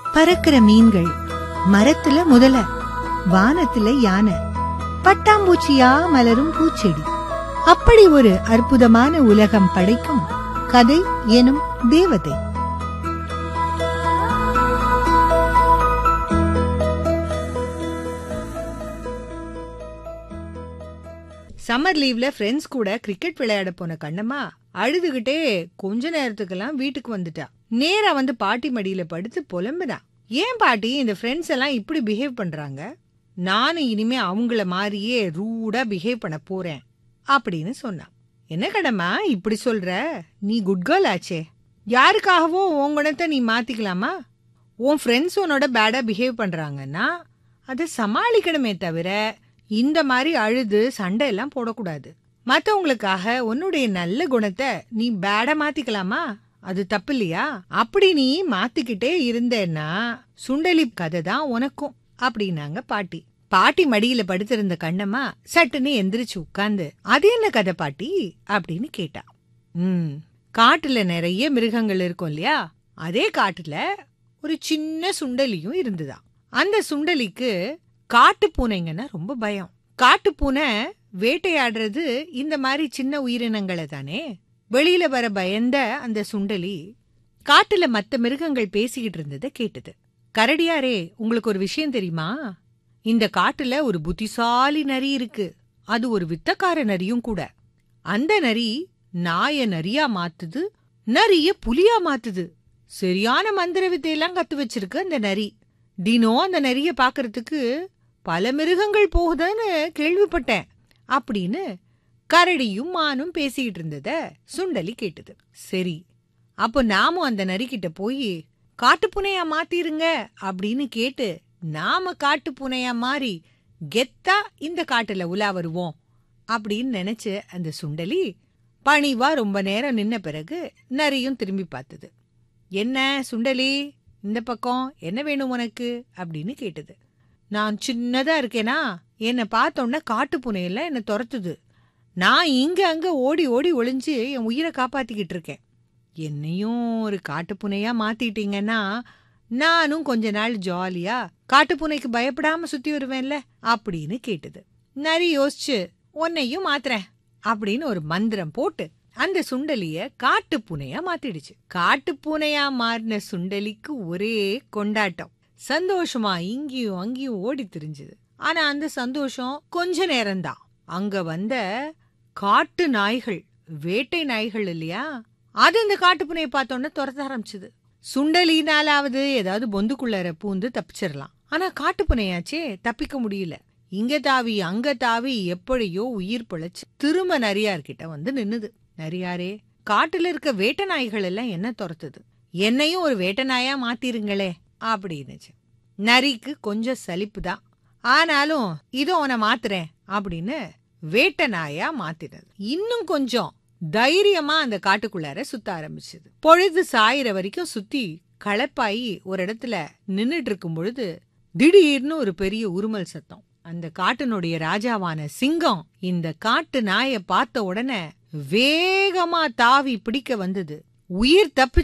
பறக்கிற மீன்கள் மரத்துல முதல வானத்துல யானை பட்டாம்பூச்சியா மலரும் பூச்செடி அப்படி ஒரு அற்புதமான உலகம் படைக்கும் கதை எனும் தேவதை சம்மர் லீவ்ல ஃப்ரெண்ட்ஸ் கூட கிரிக்கெட் விளையாட போன கண்ணம்மா அழுதுகிட்டே கொஞ்ச நேரத்துக்கெல்லாம் வீட்டுக்கு வந்துட்டா நேரா வந்து பாட்டி மடியில படுத்து புலம்புனா ஏன் பாட்டி இந்த ஃப்ரெண்ட்ஸ் எல்லாம் இப்படி பிஹேவ் பண்றாங்க நானும் இனிமே அவங்கள மாதிரியே ரூடா பிஹேவ் பண்ண போறேன் அப்படின்னு சொன்னான் என்ன கடமா இப்படி சொல்ற நீ குட் கேர்ள் ஆச்சே யாருக்காகவோ உன் குணத்தை நீ மாத்திக்கலாமா உன் ஃப்ரெண்ட்ஸ் உன்னோட பேடா பிஹேவ் பண்றாங்கன்னா அதை சமாளிக்கணுமே தவிர இந்த மாதிரி அழுது சண்டை எல்லாம் போடக்கூடாது மத்தவங்களுக்காக உன்னுடைய நல்ல குணத்தை நீ பேடா மாத்திக்கலாமா அது தப்பு இல்லையா அப்படி நீ மாத்திக்கிட்டே இருந்தேன்னா சுண்டலி கதை தான் உனக்கும் அப்படின்னாங்க பாட்டி பாட்டி மடியில படுத்திருந்த கண்ணம்மா சட்டுன்னு எந்திரிச்சு உட்கார்ந்து அது என்ன கதை பாட்டி அப்படின்னு கேட்டா ம் காட்டுல நிறைய மிருகங்கள் இருக்கும் இல்லையா அதே காட்டுல ஒரு சின்ன சுண்டலியும் இருந்துதான் அந்த சுண்டலிக்கு காட்டு பூனைங்கன்னா ரொம்ப பயம் காட்டு பூனை வேட்டையாடுறது இந்த மாதிரி சின்ன உயிரினங்களை தானே வெளியில வர பயந்த அந்த சுண்டலி காட்டுல மத்த மிருகங்கள் பேசிக்கிட்டு இருந்ததை கேட்டது கரடியாரே உங்களுக்கு ஒரு விஷயம் தெரியுமா இந்த காட்டுல ஒரு புத்திசாலி நரி இருக்கு அது ஒரு வித்தக்கார நரியும் கூட அந்த நரி நாய நரியா மாத்துது நரிய புலியா மாத்துது சரியான மந்திர வித்தையெல்லாம் கத்து வச்சிருக்கு அந்த நரி தினம் அந்த நரிய பாக்குறதுக்கு பல மிருகங்கள் போகுதுன்னு கேள்விப்பட்டேன் அப்படின்னு கரடியும் மானும் பேசிக்கிட்டு இருந்தத சுண்டலி கேட்டது சரி அப்போ நாமும் அந்த நரிக்கிட்ட போய் காட்டுப்புனையா மாத்திருங்க அப்படின்னு கேட்டு நாம காட்டுப்புனையா மாறி கெத்தா இந்த காட்டுல உலா வருவோம் அப்படின்னு நினைச்சு அந்த சுண்டலி பணிவா ரொம்ப நேரம் நின்ன பிறகு நரியும் திரும்பி பார்த்தது என்ன சுண்டலி இந்த பக்கம் என்ன வேணும் உனக்கு அப்படின்னு கேட்டது நான் சின்னதா இருக்கேனா என்னை பார்த்தோன்னே காட்டு புனையில என்னை துரத்துது நான் இங்க அங்க ஓடி ஓடி ஒளிஞ்சு என் உயிரை காப்பாத்திக்கிட்டு இருக்கேன் என்னையும் ஒரு காட்டுப்புனையா மாத்திட்டீங்கன்னா நானும் கொஞ்ச நாள் ஜாலியா காட்டுப்பூனைக்கு பயப்படாம சுத்தி வருவேன்ல அப்படின்னு கேட்டது நரி யோசிச்சு உன்னையும் மாத்துறேன் அப்படின்னு ஒரு மந்திரம் போட்டு அந்த சுண்டலிய காட்டுப்பூனையா மாத்திடுச்சு காட்டுப்பூனையா மாறின சுண்டலிக்கு ஒரே கொண்டாட்டம் சந்தோஷமா இங்கேயும் அங்கேயும் ஓடி திரிஞ்சுது ஆனா அந்த சந்தோஷம் கொஞ்ச நேரம்தான் அங்க வந்த காட்டு நாய்கள் வேட்டை நாய்கள் இல்லையா அது இந்த காட்டுப்புனையை பார்த்தோன்னே துரத்த ஆரம்பிச்சுது சுண்டலினாலாவது ஏதாவது பொந்துக்குள்ளர பூந்து தப்பிச்சிடலாம் ஆனா காட்டுப்புனையாச்சே தப்பிக்க முடியல இங்க தாவி அங்க தாவி எப்படியோ உயிர் பிழைச்சு திரும்ப நரியார்கிட்ட வந்து நின்னுது நரியாரே காட்டுல இருக்க வேட்டை நாய்கள் எல்லாம் என்ன துரத்துது என்னையும் ஒரு வேட்டை நாயா மாத்திருங்களே அப்படின்னுச்சு நரிக்கு கொஞ்சம் சலிப்பு தான் ஆனாலும் இதோ உன மாத்துறேன் அப்படின்னு வேட்டை நாயா மாத்தினது இன்னும் கொஞ்சம் தைரியமா அந்த காட்டுக்குள்ளார சுத்த ஆரம்பிச்சது பொழுது சாயிற வரைக்கும் சுத்தி களப்பாயி ஒரு இடத்துல நின்னுட்டு இருக்கும் பொழுது திடீர்னு ஒரு பெரிய உருமல் சத்தம் அந்த காட்டினுடைய ராஜாவான சிங்கம் இந்த காட்டு நாய பார்த்த உடனே வேகமா தாவி பிடிக்க வந்தது உயிர் தப்பி